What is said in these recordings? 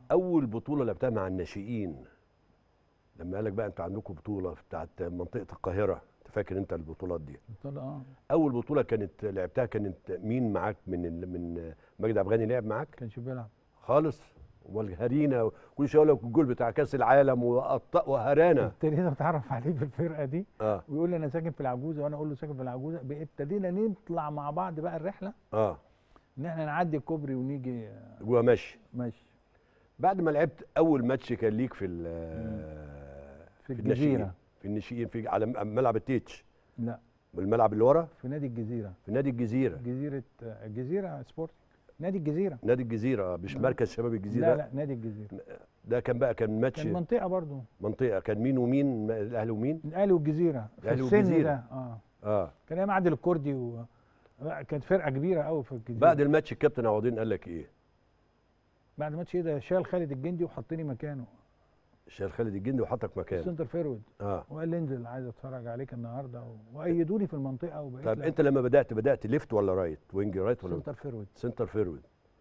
اول بطوله لعبتها مع الناشئين لما قال لك بقى انتوا عندكم بطوله بتاعت منطقه القاهره انت فاكر انت البطولات دي قلت له اه اول بطوله كانت لعبتها كانت مين معاك من ال- من مجدي عبد الغني لعب معاك كانش بيلعب خالص والهرينا كل شويه يقول لك الجول بتاع كاس العالم وقط- وهرانا ابتديت اتعرف عليه في الفرقه دي اه ويقول لي انا ساكن في العجوزه وانا اقول له ساكن في العجوزه بقى ابتدينا نطلع مع بعض بقى الرحله اه ان احنا نعدي الكوبري ونيجي آه، جوا ماشي ماشي بعد ما لعبت اول ماتش كان ليك في ال- في الناشئين. الجزيره في الناشئين في على م- ملعب التيتش لا الملعب اللي ورا في نادي الجزيره في نادي الجزيره جزيره آه، الجزيره سبورت نادي الجزيره نادي الجزيره آه، مش مركز شباب الجزيره لا لا نادي الجزيره ده كان بقى كان ماتش كان منطقه برضو منطقه كان مين ومين الاهلي ومين الاهلي والجزيره في الأهلي السن والجزيرة. ده اه اه كان ايام عادل الكردي و... لا، كانت فرقه كبيره قوي في الجزيره بعد الماتش الكابتن عوضين قال لك ايه بعد ماتش ايه ده شال خالد الجندي وحطني مكانه شال خالد الجندي وحطك مكانه سنتر فيرود اه وقال لي انزل عايز اتفرج عليك النهارده و... وايدوني في المنطقه وبقيت طب لاعب انت لما بدات بدات ليفت ولا رايت وينج رايت ولا سنتر فيرود سنتر فيرود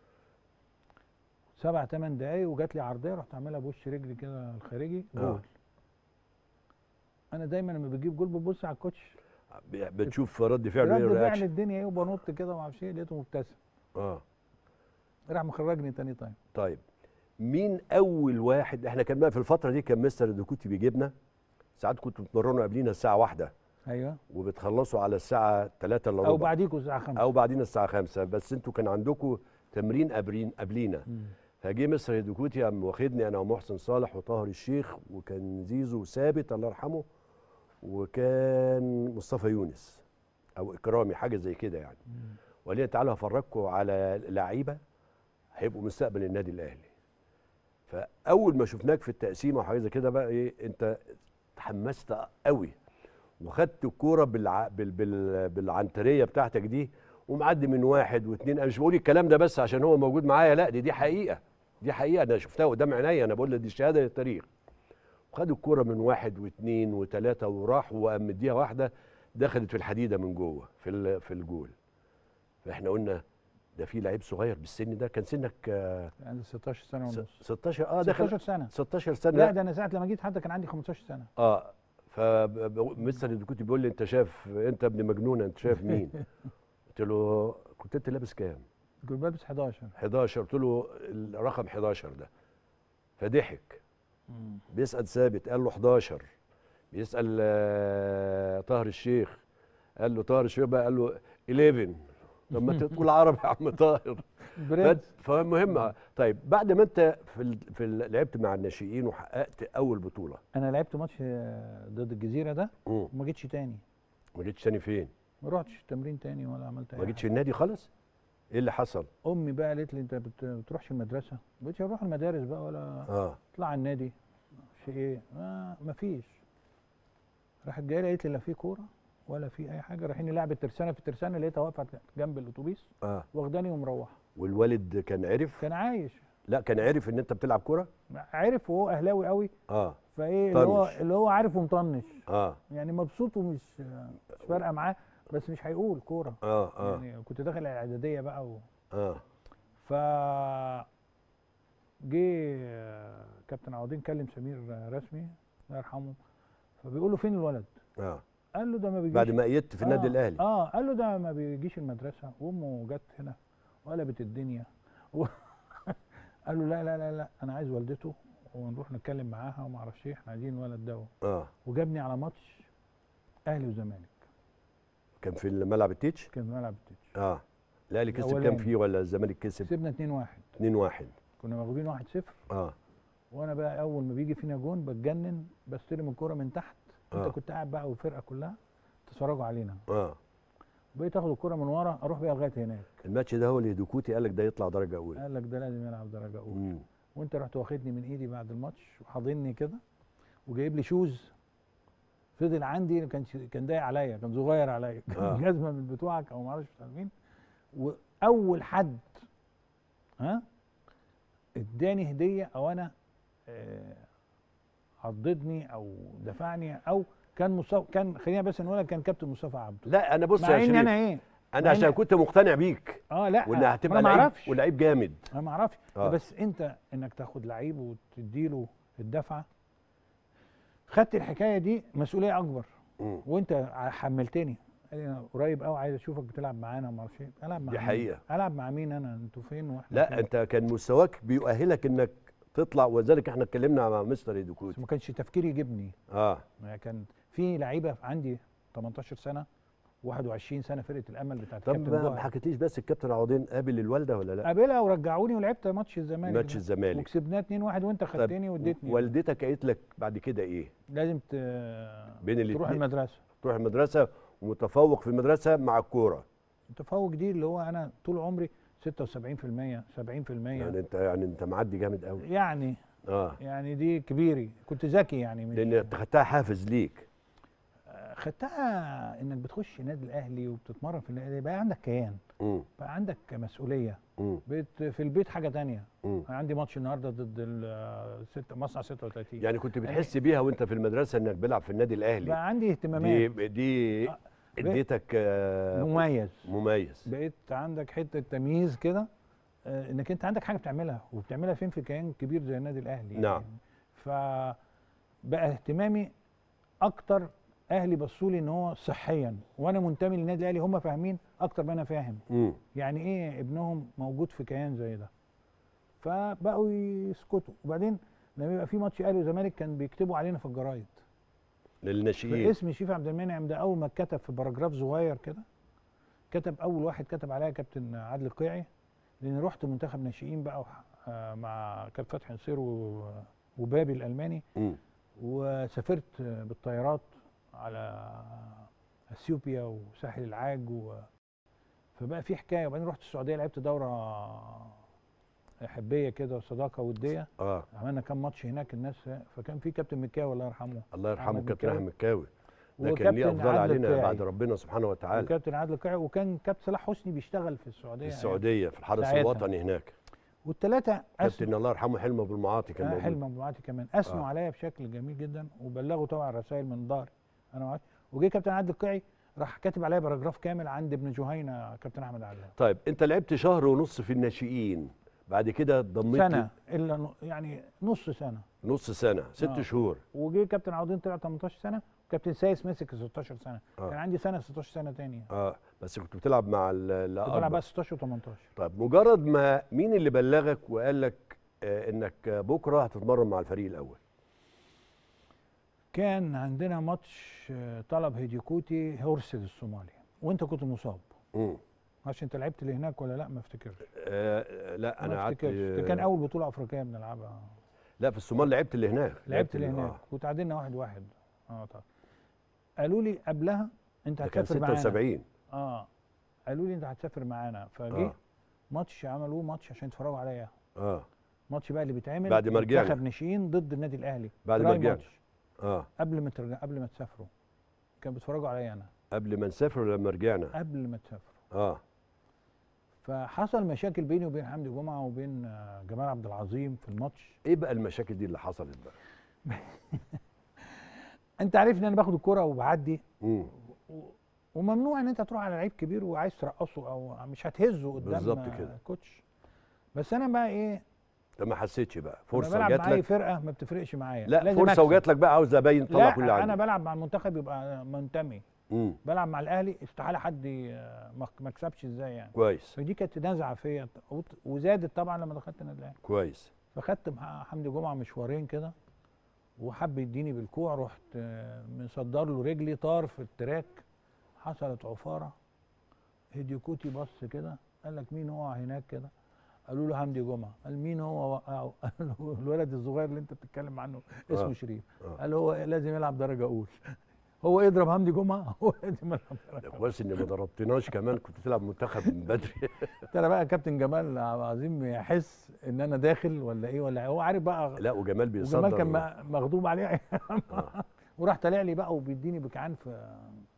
سبع ثمان دقايق وجات لي عرضيه رحت عاملها بوش رجلي كده الخارجي آه. جول انا دايما لما بجيب جول ببص على الكوتش بتشوف رد فعله ايه رد فعل الرياكشن الدنيا ايه وبنط كده وما اعرفش ايه لقيته مبتسم اه راح مخرجني تاني تايم طيب مين اول واحد احنا كان بقى في الفتره دي كان مستر دكوتي بيجيبنا ساعات كنتوا بتمرنوا قبلينا الساعه واحدة ايوه وبتخلصوا على الساعه 3 الا ربع او بعديكوا الساعه 5 او بعدين الساعه 5 بس انتوا كان عندكم تمرين قبلين قبلينا مم. فجه مستر دكوتي قام واخدني انا ومحسن صالح وطاهر الشيخ وكان زيزو ثابت الله يرحمه وكان مصطفى يونس او اكرامي حاجه زي كده يعني وقال لي تعالوا هفرجكم على لعيبه هيبقوا مستقبل النادي الاهلي فاول ما شفناك في التقسيمه وحاجه زي كده بقى ايه انت تحمست قوي وخدت الكوره بالع... بال... بال... بالعنتريه بتاعتك دي ومعدي من واحد واثنين انا مش بقول الكلام ده بس عشان هو موجود معايا لا دي دي حقيقه دي حقيقه انا شفتها قدام عينيا انا بقول لك دي شهاده للتاريخ خد الكوره من واحد واثنين وثلاثه وراح وقام مديها واحده دخلت في الحديده من جوه في ال- في الجول فاحنا قلنا ده في لعيب صغير بالسن ده كان سنك آه، عندي 16 سنه س- ونص 16 اه دخل 16 سنه 16 سنه لا ده انا ساعه لما جيت حتى كان عندي 15 سنه اه فمستر كنت بيقول لي انت شايف انت ابن مجنون انت شايف مين؟ قلت له كنت انت لابس كام؟ كنت بلبس 11 11 قلت له الرقم 11 ده فضحك بيسال ثابت قال له 11 بيسال آه، طاهر الشيخ قال له طاهر الشيخ بقى قال له 11 طب ما انت تقول عربي يا عم طاهر برنس ف- فالمهم آه، طيب بعد ما انت في ال... في ال... لعبت مع الناشئين وحققت اول بطوله انا لعبت ماتش آه، ضد الجزيره ده مم. وما جيتش تاني ما جيتش تاني فين؟ ما رحتش تمرين تاني ولا عملت اي ما جيتش حاجة. النادي خالص؟ ايه اللي حصل؟ امي بقى قالت لي انت بت- بتروحش المدرسه ما بقتش اروح المدارس بقى ولا اه اطلع على النادي في ايه آه مفيش راحت جايه لي قالت لي لا في كوره ولا في اي حاجه رايحين نلعب الترسانه في الترسانه لقيتها واقفه جنب الاتوبيس اه واخداني ومروحه والوالد كان عرف كان عايش لا كان عرف ان انت بتلعب كوره عارف وهو اهلاوي قوي اه فايه اللي هو طنش. اللي هو عارف ومطنش اه يعني مبسوط ومش مش فارقه معاه بس مش هيقول كوره اه اه يعني كنت داخل الاعداديه بقى و... اه ف جه كابتن عوضين كلم سمير رسمي الله يرحمه فبيقول له فين الولد؟ اه قال له ده ما بيجيش بعد ما ايدت في النادي آه الاهلي اه قال له ده ما بيجيش المدرسه وامه جت هنا وقلبت الدنيا و... قال له لا لا لا لا انا عايز والدته ونروح نتكلم معاها وما اعرفش ايه احنا عايزين الولد ده اه وجابني على ماتش اهلي وزمالك كان في الملعب التيتش كان في ملعب التتش اه الاهلي كسب كام الأولاني. فيه ولا الزمالك كسب كسبنا 2 1 2 1 كنا مغلوبين 1 0 اه وانا بقى اول ما بيجي فينا جون بتجنن بستلم الكوره من تحت آه. انت كنت قاعد بقى والفرقه كلها تتفرجوا علينا اه بقيت اخد الكوره من ورا اروح بيها لغايه هناك الماتش ده هو اللي هدوكوتي قال لك ده يطلع درجه اولى قال لك ده لازم يلعب درجه اولى مم. وانت رحت واخدني من ايدي بعد الماتش وحاضني كده وجايب لي شوز فضل عندي كان كان ضايق عليا كان صغير عليا كان آه. جزمه من بتوعك او ما اعرفش بتاع مين واول حد ها اداني هديه او انا آه، عضدني او دفعني او كان مصطفى كان خلينا بس نقول كان كابتن مصطفى عبده لا انا بص مع يا ان شريف انا ايه انا عشان كنت مقتنع بيك اه لا وانها ما هتبقى انا ما لعيب اعرفش ولعيب جامد انا ما اعرفش آه. بس انت انك تاخد لعيب وتديله الدفعه خدت الحكايه دي مسؤوليه اكبر مم. وانت ع- حملتني قال لي انا قريب قوي عايز اشوفك بتلعب معانا وما اعرفش ايه العب مع دي مين؟ حقيقة. العب مع مين انا انتوا فين واحنا لا فين؟ انت كان مستواك بيؤهلك انك تطلع ولذلك احنا اتكلمنا مع مستر بس ايدوكوتي ما كانش تفكيري يجيبني اه يعني كان في لعيبه عندي 18 سنه 21 سنه فرقه الامل بتاعت طب كابتن ما ما جوهر حكيتليش بس الكابتن عوضين قابل الوالده ولا لا قابلها ورجعوني ولعبت ماتش الزمالك ماتش ده. الزمالك وكسبناه 2-1 وانت طب خدتني واديتني والدتك قالت لك بعد كده ايه لازم ت... بين تروح الاتنين؟ المدرسه تروح المدرسه ومتفوق في المدرسه مع الكوره التفوق دي اللي هو انا طول عمري 76% 70% يعني يعني, انت يعني انت معدي جامد قوي يعني اه يعني دي كبيري كنت ذكي يعني مش لان انت خدتها حافز ليك خدتها انك بتخش النادي الاهلي وبتتمرن في النادي بقى عندك كيان امم بقى عندك مسؤوليه امم بت في البيت حاجه تانية امم أنا عندي ماتش النهارده ضد ال- ست مصنع 36 يعني كنت بتحس بيها وانت في المدرسه انك بيلعب في النادي الاهلي بقى عندي اهتمامات دي دي آه، اديتك آه، مميز مميز بقيت عندك حته تمييز كده آه، انك انت عندك حاجه بتعملها وبتعملها فين في كيان كبير زي النادي الاهلي نعم. فبقى اهتمامي اكتر اهلي بصوا لي ان هو صحيا وانا منتمي للنادي الاهلي هم فاهمين اكتر ما انا فاهم امم يعني ايه ابنهم موجود في كيان زي ده فبقوا يسكتوا وبعدين لما يبقى في ماتش اهلي وزمالك كان بيكتبوا علينا في الجرايد للناشئين فاسم شيف عبد المنعم ده اول ما اتكتب في باراجراف صغير كده كتب اول واحد كتب عليها كابتن عادل القيعي لان رحت منتخب ناشئين بقى وح- آه مع كابتن فتحي نصير و- وبابي الالماني امم وسافرت بالطيارات على اثيوبيا وساحل العاج و... فبقى في حكايه وبعدين رحت السعوديه لعبت دوره حبيه كده صداقه وديه اه عملنا كام ماتش هناك الناس فكان في كابتن مكاوي الله يرحمه الله يرحمه أحمد كابتن مكاوي. احمد مكاوي ده كان ليه وكابتن افضل عادل علينا القيعي. بعد ربنا سبحانه وتعالى وكابتن عادل القيعي وكان كابتن صلاح حسني بيشتغل في السعوديه في السعوديه في الحرس ساعتها. الوطني هناك والثلاثه كابتن الله يرحمه حلمي ابو المعاطي كان آه موجود حلم ابو معاطي كمان اثنوا آه. عليا بشكل جميل جدا وبلغوا طبعا رسائل من دار انا معاك وجه كابتن عادل القيعي راح كاتب عليا باراجراف كامل عند ابن جهينه كابتن احمد علام طيب انت لعبت شهر ونص في الناشئين بعد كده ضميت سنه الا ن- يعني نص سنه نص سنه ست آه. شهور وجه كابتن عوضين طلع 18 سنه وكابتن سايس مسك 16 سنه آه. كان عندي سنه 16 سنه تانية اه بس كنت بتلعب مع ال- كنت بلعب الأكبر. بقى 16 و18 طيب مجرد ما مين اللي بلغك وقال لك آه انك بكره هتتمرن مع الفريق الاول كان عندنا ماتش آه، طلب هيديكوتي هورسل الصومالي وانت كنت مصاب امم عشان انت لعبت اللي هناك ولا لا ما افتكرش آه لا انا ما قعدت افتكرش ده كان اول بطوله افريقيه بنلعبها لا في الصومال لعبت اللي هناك لعبت اللي ال- هناك آه. وتعادلنا واحد واحد اه طبعا قالوا لي قبلها انت ده كان هتسافر معانا 76 اه قالوا لي انت هتسافر معانا فجه آه. ماتش عملوه ماتش عشان يتفرجوا عليا اه ماتش بقى اللي بيتعمل بعد ما رجعنا. منتخب ناشئين ضد النادي الاهلي بعد ما تراي رجعنا. ماتش اه قبل ما ترجع قبل ما تسافروا كانوا بيتفرجوا عليا انا قبل ما نسافر لما رجعنا قبل ما تسافروا اه فحصل مشاكل بيني وبين حمدي جمعه وبين آه، جمال عبد العظيم في الماتش ايه بقى المشاكل دي اللي حصلت بقى انت عارف ان انا باخد الكرة وبعدي امم و- وممنوع ان انت تروح على لعيب كبير وعايز ترقصه او مش هتهزه قدام بالظبط آه، كده. كوتش بس انا بقى ايه ده ما حسيتش بقى فرصه فرصه بلعب جات مع اي لك فرقه ما بتفرقش معايا لا لازم فرصه أكسب. وجات لك بقى عاوز ابين طلع كل لا انا عندي بلعب مع المنتخب يبقى منتمي امم بلعب مع الاهلي استحاله حد ي- ما ما اكسبش ازاي يعني كويس فدي كانت نزعه فيا وت- وزادت طبعا لما دخلت النادي الاهلي كويس فخدت مع حمدي جمعه مشوارين كده وحب يديني بالكوع رحت آه، مصدر له رجلي طار في التراك حصلت عفاره هديكوتي بص كده قال لك مين هو هناك كده قالوا له حمدي جمعه قال مين هو وقعه قال له الولد الصغير اللي انت بتتكلم عنه اسمه آه. شريف آه. قال هو لازم يلعب درجه اولى هو يضرب حمدي جمعه هو لازم يلعب درجه ده كويس ان ما ضربتناش كمان كنت تلعب منتخب من بدري ترى بقى كابتن جمال عبد العظيم يحس ان انا داخل ولا ايه ولا إيه. هو عارف بقى لا وجمال بيصدر وجمال كان م- مغضوب عليه آه. وراح طالع لي بقى وبيديني بكعان في,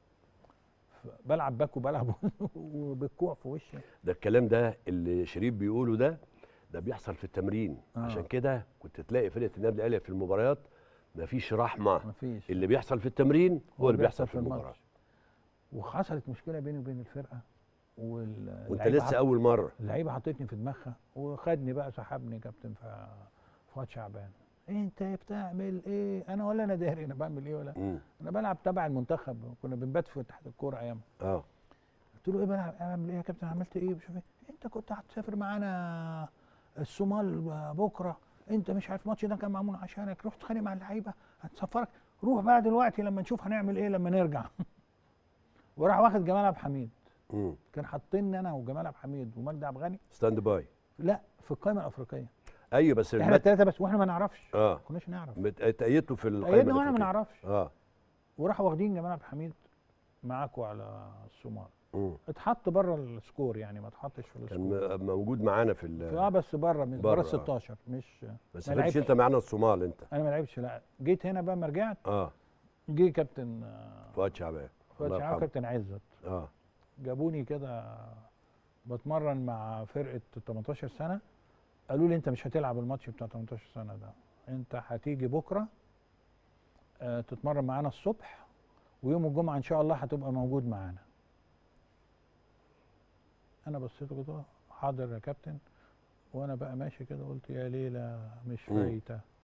في بلعب باك وبلعب وبالكوع في وشي ده الكلام ده اللي شريف بيقوله ده ده بيحصل في التمرين آه. عشان كده كنت تلاقي فرقه النادي الاهلي في المباريات مفيش رحمه مفيش اللي بيحصل في التمرين هو اللي بيحصل في المباراه الماتش. وحصلت مشكله بيني وبين الفرقه واللعيبه وانت لسه حط- اول مره اللعيبه حطتني في دماغها وخدني بقى سحبني كابتن ف- فؤاد شعبان انت بتعمل ايه انا ولا انا داري انا بعمل ايه ولا مم. انا بلعب تبع المنتخب كنا بنبات في تحت الكوره ايام اه قلت له ايه بلعب اعمل ايه يا كابتن عملت ايه مش عارف ايه انت كنت هتسافر معانا الصومال بكره انت مش عارف الماتش ده كان معمول عشانك روح تتخانق مع اللعيبه هتسفرك روح بقى دلوقتي لما نشوف هنعمل ايه لما نرجع وراح واخد جمال عبد الحميد مم. كان حاطيني انا وجمال عبد الحميد ومجدي عبد الغني ستاند باي لا في القائمه الافريقيه ايوه بس احنا المت... الثلاثه بس واحنا ما نعرفش اه ما كناش نعرف مت- اتأيدتوا في القائمه ايدنا واحنا ما الأفريقية. نعرفش اه وراحوا واخدين جمال عبد الحميد معاكوا على الصومال مم. اتحط بره السكور يعني ما اتحطش في كان السكور م- موجود معانا في في- ال... اه بس بره من بره، بره آه. 16 مش ما ما سافرتش لعبش. انت معانا الصومال انت انا ما لعبتش لا جيت هنا بقى ما رجعت اه جه كابتن آه، فؤاد شعبان فؤاد الله شعبان يرحمه. كابتن عزت اه جابوني كده بتمرن مع فرقه 18 سنه قالوا لي انت مش هتلعب الماتش بتاع 18 سنه ده انت هتيجي بكره آه، تتمرن معانا الصبح ويوم الجمعه ان شاء الله هتبقى موجود معانا انا بصيت كده حاضر يا كابتن وانا بقى ماشي كده قلت يا ليله مش مم. فايته